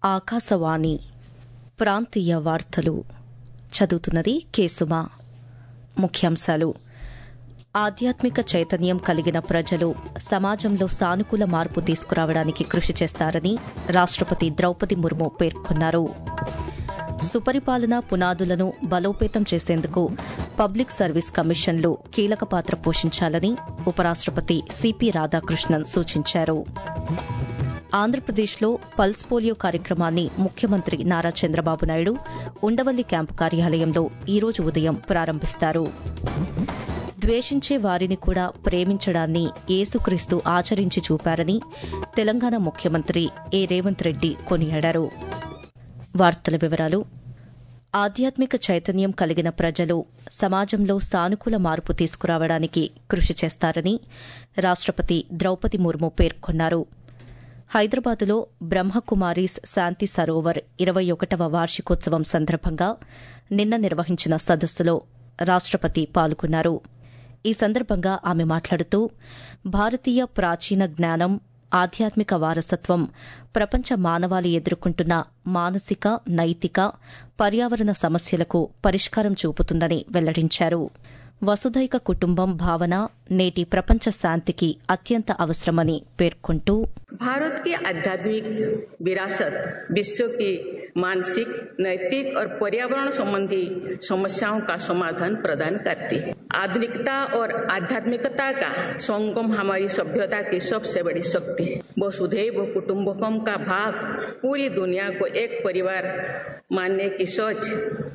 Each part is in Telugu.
ఆకాశవాణి ప్రాంతీయ వార్తలు చదువుతున్నది కేసుమా ముఖ్యాంశాలు ఆధ్యాత్మిక చైతన్యం కలిగిన ప్రజలు సమాజంలో సానుకూల మార్పు తీసుకురావడానికి కృషి చేస్తారని రాష్టపతి ద్రౌపది ముర్ము పేర్కొన్నారు సుపరిపాలన పునాదులను బలోపేతం చేసేందుకు పబ్లిక్ సర్వీస్ కమిషన్లు కీలక పాత్ర పోషించాలని ఉపరాష్టపతి సిపి రాధాకృష్ణన్ సూచించారు ఆంధ్రప్రదేశ్లో పల్స్ పోలియో కార్యక్రమాన్ని ముఖ్యమంత్రి నారా చంద్రబాబు నాయుడు ఉండవల్లి క్యాంపు కార్యాలయంలో ఈరోజు ఉదయం ప్రారంభిస్తారు ద్వేషించే వారిని కూడా ప్రేమించడాన్ని ఏసుక్రీస్తు ఆచరించి చూపారని తెలంగాణ ముఖ్యమంత్రి ఏ రేవంత్ రెడ్డి కొనియాడారు వార్తల వివరాలు ఆధ్యాత్మిక చైతన్యం కలిగిన ప్రజలు సమాజంలో సానుకూల మార్పు తీసుకురావడానికి కృషి చేస్తారని రాష్టపతి ద్రౌపది ముర్ము పేర్కొన్నారు హైదరాబాదులో బ్రహ్మకుమారీస్ శాంతి సరోవర్ ఇరవై ఒకటవ వార్షికోత్సవం సందర్భంగా నిన్న నిర్వహించిన సదస్సులో రాష్టపతి పాల్గొన్నారు ఈ సందర్భంగా ఆమె మాట్లాడుతూ భారతీయ ప్రాచీన జ్ఞానం ఆధ్యాత్మిక వారసత్వం ప్రపంచ మానవాళి ఎదుర్కొంటున్న మానసిక నైతిక పర్యావరణ సమస్యలకు పరిష్కారం చూపుతుందని వెల్లడించారు వసుధైక కుటుంబం భావన నేటి ప్రపంచ శాంతికి అత్యంత అవసరమని పేర్కొంటూ भारत की आध्यात्मिक विरासत विश्व की मानसिक नैतिक और पर्यावरण संबंधी समस्याओं का समाधान प्रदान करती है आधुनिकता और आध्यात्मिकता का संगम हमारी सभ्यता की सबसे बड़ी शक्ति है वसुधैव कुटुंबकम का भाव पूरी दुनिया को एक परिवार मानने की सोच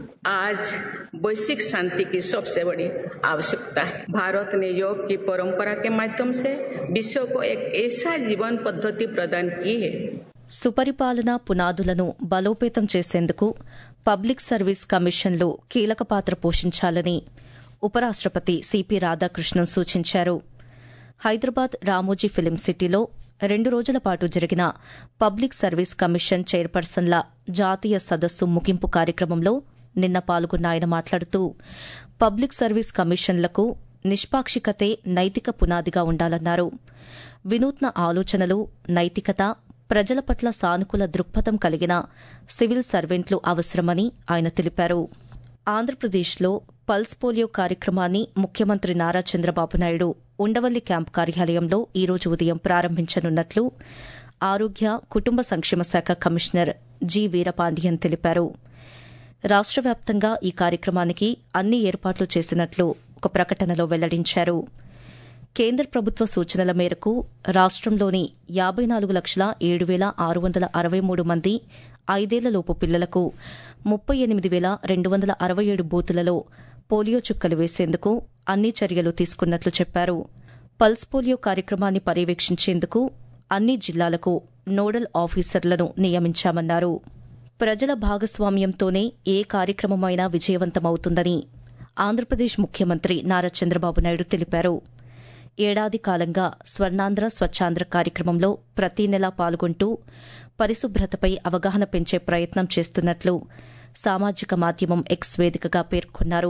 आज वैश्विक शांति की सबसे बड़ी आवश्यकता है भारत ने योग की परंपरा के माध्यम से विश्व को एक ऐसा जीवन पद्धति प्रदान की है సుపరిపాలన పునాదులను బలోపేతం చేసేందుకు పబ్లిక్ సర్వీస్ కమిషన్లు కీలక పాత్ర పోషించాలని ఉపరాష్టపతి సిపి రాధాకృష్ణన్ సూచించారు హైదరాబాద్ రామోజీ ఫిలిం సిటీలో రెండు రోజుల పాటు జరిగిన పబ్లిక్ సర్వీస్ కమిషన్ చైర్పర్సన్ల జాతీయ సదస్సు ముగింపు కార్యక్రమంలో నిన్న పాల్గొన్న ఆయన మాట్లాడుతూ పబ్లిక్ సర్వీస్ కమిషన్లకు నిష్పాక్షికతే నైతిక పునాదిగా ఉండాలన్నారు వినూత్న ఆలోచనలు నైతికత ప్రజల పట్ల సానుకూల దృక్పథం కలిగిన సివిల్ సర్వెంట్లు అవసరమని ఆయన తెలిపారు ఆంధ్రప్రదేశ్లో పల్స్ పోలియో కార్యక్రమాన్ని ముఖ్యమంత్రి నారా చంద్రబాబు నాయుడు ఉండవల్లి క్యాంపు కార్యాలయంలో ఈరోజు ఉదయం ప్రారంభించనున్నట్లు ఆరోగ్య కుటుంబ సంక్షేమ శాఖ కమిషనర్ జి వీరపాండియన్ తెలిపారు రాష్ట్ర వ్యాప్తంగా ఈ కార్యక్రమానికి అన్ని ఏర్పాట్లు చేసినట్లు ఒక ప్రకటనలో వెల్లడించారు కేంద్ర ప్రభుత్వ సూచనల మేరకు రాష్టంలోని యాబై నాలుగు లక్షల ఏడు వేల ఆరు వందల అరవై మూడు మంది ఐదేళ్లలోపు పిల్లలకు ముప్పై ఎనిమిది వేల రెండు వందల అరవై ఏడు బూతులలో పోలియో చుక్కలు వేసేందుకు అన్ని చర్యలు తీసుకున్నట్లు చెప్పారు పల్స్ పోలియో కార్యక్రమాన్ని పర్యవేక్షించేందుకు అన్ని జిల్లాలకు నోడల్ ఆఫీసర్లను నియమించామన్నారు ప్రజల భాగస్వామ్యంతోనే ఏ కార్యక్రమమైనా విజయవంతమవుతుందని ఆంధ్రప్రదేశ్ ముఖ్యమంత్రి నారా చంద్రబాబు నాయుడు తెలిపారు ఏడాది కాలంగా స్వర్ణాంధ్ర స్వచ్ఛాంధ్ర కార్యక్రమంలో ప్రతి నెలా పాల్గొంటూ పరిశుభ్రతపై అవగాహన పెంచే ప్రయత్నం చేస్తున్నట్లు సామాజిక మాధ్యమం ఎక్స్ వేదికగా పేర్కొన్నారు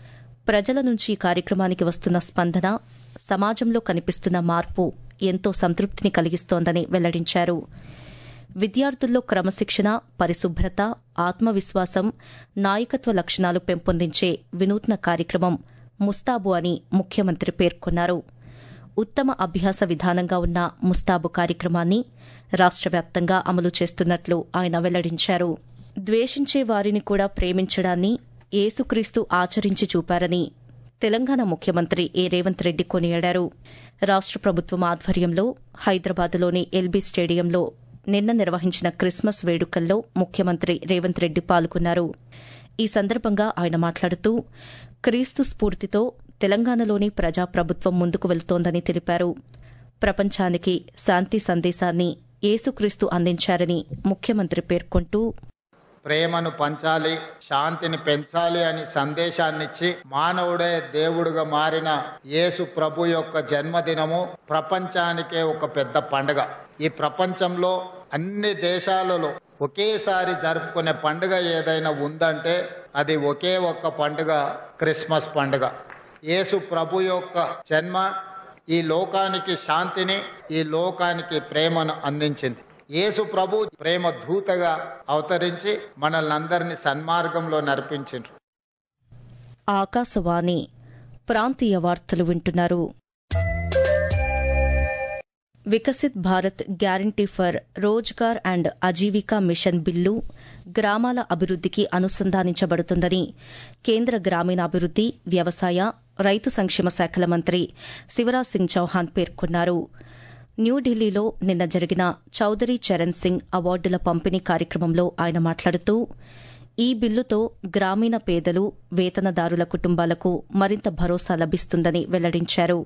ప్రజల నుంచి ఈ కార్యక్రమానికి వస్తున్న స్పందన సమాజంలో కనిపిస్తున్న మార్పు ఎంతో సంతృప్తిని కలిగిస్తోందని వెల్లడించారు విద్యార్థుల్లో క్రమశిక్షణ పరిశుభ్రత ఆత్మవిశ్వాసం నాయకత్వ లక్షణాలు పెంపొందించే వినూత్న కార్యక్రమం ముస్తాబు అని ముఖ్యమంత్రి పేర్కొన్నారు ఉత్తమ అభ్యాస విధానంగా ఉన్న ముస్తాబు కార్యక్రమాన్ని రాష్ట్ర వ్యాప్తంగా అమలు చేస్తున్నట్లు ఆయన వెల్లడించారు ద్వేషించే వారిని కూడా ప్రేమించడాన్ని ఏసుక్రీస్తు ఆచరించి చూపారని తెలంగాణ ముఖ్యమంత్రి ఏ రేవంత్ రెడ్డి కొనియాడారు రాష్ట్ర ప్రభుత్వం ఆధ్వర్యంలో హైదరాబాద్లోని ఎల్బీ స్టేడియంలో నిన్న నిర్వహించిన క్రిస్మస్ వేడుకల్లో ముఖ్యమంత్రి రేవంత్ రెడ్డి పాల్గొన్నారు ఈ సందర్భంగా ఆయన మాట్లాడుతూ క్రీస్తు స్ఫూర్తితో తెలంగాణలోని ప్రజాప్రభుత్వం ముందుకు వెళుతోందని తెలిపారు ప్రపంచానికి శాంతి సందేశాన్ని ఏసుక్రీస్తు అందించారని ముఖ్యమంత్రి పేర్కొంటూ ప్రేమను పంచాలి శాంతిని పెంచాలి అని సందేశాన్నిచ్చి మానవుడే దేవుడుగా మారిన యేసు ప్రభు యొక్క జన్మదినము ప్రపంచానికే ఒక పెద్ద పండుగ ఈ ప్రపంచంలో అన్ని దేశాలలో ఒకేసారి జరుపుకునే పండుగ ఏదైనా ఉందంటే అది ఒకే ఒక్క పండుగ క్రిస్మస్ పండుగ యేసు ప్రభు యొక్క జన్మ ఈ లోకానికి శాంతిని ఈ లోకానికి ప్రేమను అందించింది యేసు ప్రభు ప్రేమ దూతగా అవతరించి మనల్ని అందరినీ సన్మార్గంలో నడిపించిండ్రు ఆకాశవాణి ప్రాంతీయ వార్తలు వింటున్నారు Viksit Bharat guarantee for Rozgar and Ajeevika mission bill గ్రామాల అభివృద్దికి అనుసంధానించబడుతుందని కేంద్ర గ్రామీణాభివృద్ది వ్యవసాయ రైతు సంక్షేమ శాఖల మంత్రి శివరాజ్ సింగ్ చౌహాన్ పేర్కొన్నారు న్యూఢిల్లీలో నిన్న జరిగిన చౌదరి చరణ్ సింగ్ అవార్డుల పంపిణీ కార్యక్రమంలో ఆయన మాట్లాడుతూ ఈ బిల్లుతో గ్రామీణ పేదలు వేతనదారుల కుటుంబాలకు మరింత భరోసా లభిస్తుందని వెల్లడించారు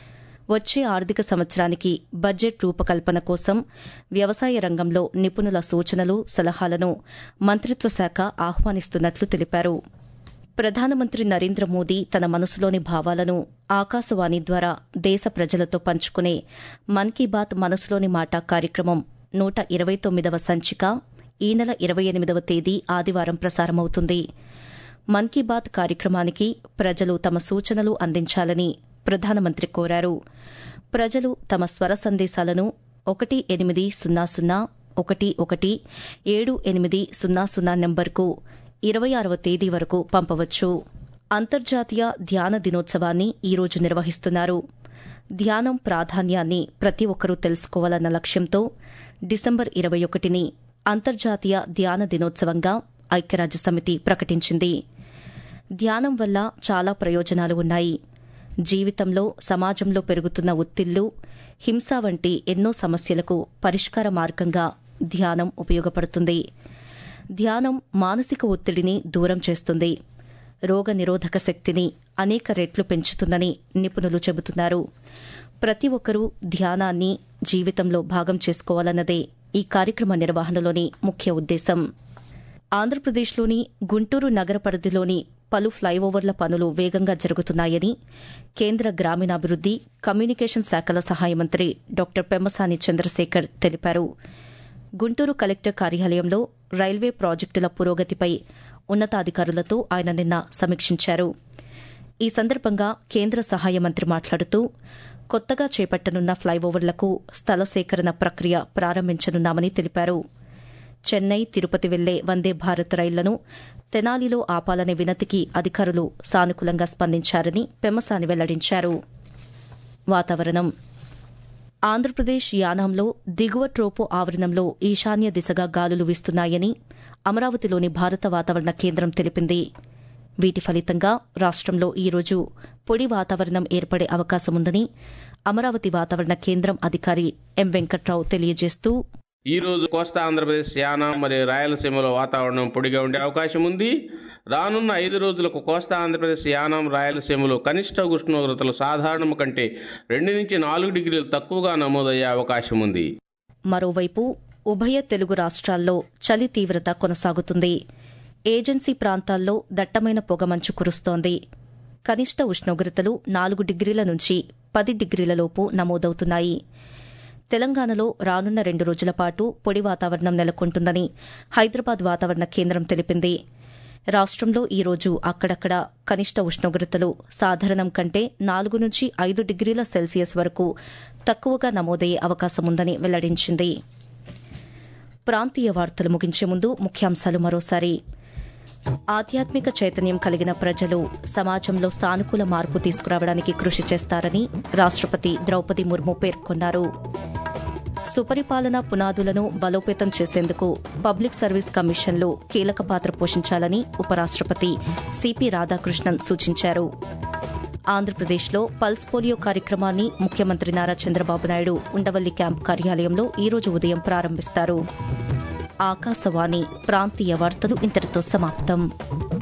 వచ్చే ఆర్థిక సంవత్సరానికి బడ్జెట్ రూపకల్పన కోసం వ్యవసాయ రంగంలో నిపుణుల సూచనలు సలహాలను మంత్రిత్వ శాఖ ఆహ్వానిస్తున్నట్లు తెలిపారు ప్రధానమంత్రి నరేంద్ర మోదీ తన మనసులోని భావాలను ఆకాశవాణి ద్వారా దేశ ప్రజలతో పంచుకునే మన్ కీ బాత్ మనసులోని మాట కార్యక్రమం నూట ఇరవై తొమ్మిదవ సంచిక ఈ నెల ఇరవై ఎనిమిదవ తేదీ ఆదివారం ప్రసారమవుతుంది మన్ కీ బాత్ కార్యక్రమానికి ప్రజలు తమ సూచనలు అందించాలని ప్రధానమంత్రి కోరారు ప్రజలు తమ స్వర సందేశాలను ఒకటి ఎనిమిది సున్నా సున్నా ఒకటి ఒకటి ఏడు ఎనిమిది సున్నా సున్నా నెంబర్కు ఇరవై ఆరవ తేదీ వరకు పంపవచ్చు అంతర్జాతీయ ధ్యాన దినోత్సవాన్ని ఈరోజు నిర్వహిస్తున్నారు ధ్యానం ప్రాధాన్యాన్ని ప్రతి ఒక్కరూ తెలుసుకోవాలన్న లక్ష్యంతో డిసెంబర్ ఇరవై ఒకటిని అంతర్జాతీయ ధ్యాన దినోత్సవంగా ఐక్యరాజ్య సమితి ప్రకటించింది ధ్యానం వల్ల చాలా ప్రయోజనాలు ఉన్నాయి జీవితంలో సమాజంలో పెరుగుతున్న ఒత్తిళ్లు హింస వంటి ఎన్నో సమస్యలకు పరిష్కార మార్గంగా ధ్యానం ఉపయోగపడుతుంది ధ్యానం మానసిక ఒత్తిడిని దూరం చేస్తుంది రోగ నిరోధక శక్తిని అనేక రెట్లు పెంచుతుందని నిపుణులు చెబుతున్నారు ప్రతి ఒక్కరూ ధ్యానాన్ని జీవితంలో భాగం చేసుకోవాలన్నదే ఈ కార్యక్రమ నిర్వహణలోని ముఖ్య ఉద్దేశం ఆంధ్రప్రదేశ్లోని గుంటూరు నగర పరిధిలోని పలు ఫ్లైఓవర్ల పనులు వేగంగా జరుగుతున్నాయని కేంద్ర గ్రామీణాభివృద్ది కమ్యూనికేషన్ శాఖల సహాయ మంత్రి డాక్టర్ పెమ్మసాని చంద్రశేఖర్ తెలిపారు గుంటూరు కలెక్టర్ కార్యాలయంలో రైల్వే ప్రాజెక్టుల పురోగతిపై ఉన్నతాధికారులతో ఆయన నిన్న సమీక్షించారు ఈ సందర్భంగా కేంద్ర సహాయ మంత్రి మాట్లాడుతూ కొత్తగా చేపట్టనున్న ఫ్లైఓవర్లకు స్థల సేకరణ ప్రక్రియ ప్రారంభించనున్నామని తెలిపారు చెన్నై తిరుపతి వెళ్లే వందే భారత్ రైళ్లను తెనాలిలో ఆపాలనే వినతికి అధికారులు సానుకూలంగా స్పందించారని పెమ్మసాని వెల్లడించారు వాతావరణం ఆంధ్రప్రదేశ్ యానాంలో దిగువ ట్రోపో ఆవరణంలో ఈశాన్య దిశగా గాలులు వీస్తున్నాయని అమరావతిలోని భారత వాతావరణ కేంద్రం తెలిపింది వీటి ఫలితంగా రాష్టంలో ఈరోజు పొడి వాతావరణం ఏర్పడే అవకాశముందని అమరావతి వాతావరణ కేంద్రం అధికారి ఎం వెంకట్రావు తెలియజేస్తూ ఈ రోజు కోస్తా ఆంధ్రప్రదేశ్ యానం మరియు రాయలసీమలో వాతావరణం పొడిగా ఉండే అవకాశం ఉంది రానున్న ఐదు రోజులకు కోస్తా ఆంధ్రప్రదేశ్ యానం రాయలసీమలో కనిష్ట ఉష్ణోగ్రతలు సాధారణం కంటే రెండు నుంచి నాలుగు డిగ్రీలు తక్కువగా నమోదయ్యే అవకాశం ఉంది మరోవైపు ఉభయ తెలుగు రాష్ట్రాల్లో చలి తీవ్రత కొనసాగుతుంది ఏజెన్సీ ప్రాంతాల్లో దట్టమైన పొగమంచు కురుస్తోంది కనిష్ట ఉష్ణోగ్రతలు నాలుగు డిగ్రీల నుంచి పది డిగ్రీలలోపు నమోదవుతున్నాయి తెలంగాణలో రానున్న రెండు రోజుల పాటు పొడి వాతావరణం నెలకొంటుందని హైదరాబాద్ వాతావరణ కేంద్రం తెలిపింది రాష్టంలో ఈరోజు అక్కడక్కడ కనిష్ట ఉష్ణోగ్రతలు సాధారణం కంటే నాలుగు నుంచి ఐదు డిగ్రీల సెల్సియస్ వరకు తక్కువగా నమోదయ్యే అవకాశముందని వెల్లడించింది ప్రాంతీయ వార్తలు ముగించే ముందు ముఖ్యాంశాలు మరోసారి ఆధ్యాత్మిక చైతన్యం కలిగిన ప్రజలు సమాజంలో సానుకూల మార్పు తీసుకురావడానికి కృషి చేస్తారని రాష్టపతి ద్రౌపది ముర్ము పేర్కొన్నారు సుపరిపాలన పునాదులను బలోపేతం చేసేందుకు పబ్లిక్ సర్వీస్ కమిషన్లు కీలక పాత్ర పోషించాలని ఉపరాష్టపతి సిపి రాధాకృష్ణన్ సూచించారు ఆంధ్రప్రదేశ్లో పల్స్ పోలియో కార్యక్రమాన్ని ముఖ్యమంత్రి నారా చంద్రబాబు నాయుడు ఉండవల్లి క్యాంప్ కార్యాలయంలో ఈరోజు ఉదయం ప్రారంభిస్తారు ఆకాశవాణి ప్రాంతీయ వార్తలు ఇంతటితో సమాప్తం